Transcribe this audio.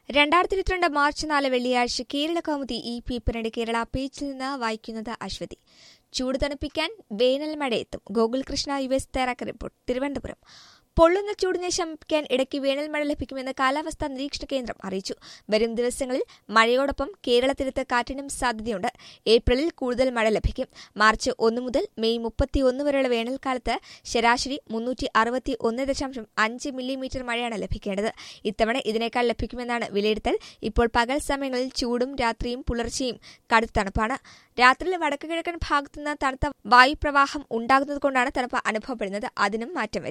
രണ്ടായിരത്തി ഇരുപത്തിരണ്ട് മാർച്ച് നാല് വെള്ളിയാഴ്ച കേരള കൗമുദി ഈ പേപ്പറിന്റെ കേരള പേജിൽ നിന്ന് വായിക്കുന്നത് അശ്വതി ചൂട് തണുപ്പിക്കാൻ വേനൽ മഴ എത്തും ഗോകുൽ കൃഷ്ണ യു എസ് തയ്യാറാക്കിയ റിപ്പോർട്ട് തിരുവനന്തപുരം പൊള്ളുന്ന ചൂടിനെ ശമിപ്പിക്കാൻ ഇടയ്ക്ക് വേനൽ മഴ ലഭിക്കുമെന്ന് കാലാവസ്ഥാ നിരീക്ഷണ കേന്ദ്രം അറിയിച്ചു വരും ദിവസങ്ങളിൽ മഴയോടൊപ്പം കേരളതീരത്ത് കാറ്റിനും സാധ്യതയുണ്ട് ഏപ്രിലിൽ കൂടുതൽ മഴ ലഭിക്കും മാർച്ച് ഒന്ന് മുതൽ മെയ് മുപ്പത്തിയൊന്ന് വരെയുള്ള വേനൽക്കാലത്ത് ശരാശരി മുന്നൂറ്റി അറുപത്തി ഒന്ന് ദശാംശം അഞ്ച് മില്ലിമീറ്റർ മഴയാണ് ലഭിക്കേണ്ടത് ഇത്തവണ ഇതിനേക്കാൾ ലഭിക്കുമെന്നാണ് വിലയിരുത്തൽ ഇപ്പോൾ പകൽ സമയങ്ങളിൽ ചൂടും രാത്രിയും പുലർച്ചെയും കടുത്ത തണുപ്പാണ് രാത്രിയിൽ വടക്കു കിഴക്കൻ ഭാഗത്തുനിന്ന് തണുത്ത വായുപ്രവാഹം ഉണ്ടാകുന്നതുകൊണ്ടാണ് തണുപ്പ് അനുഭവപ്പെടുന്നത് അതിനും മാറ്റം വരും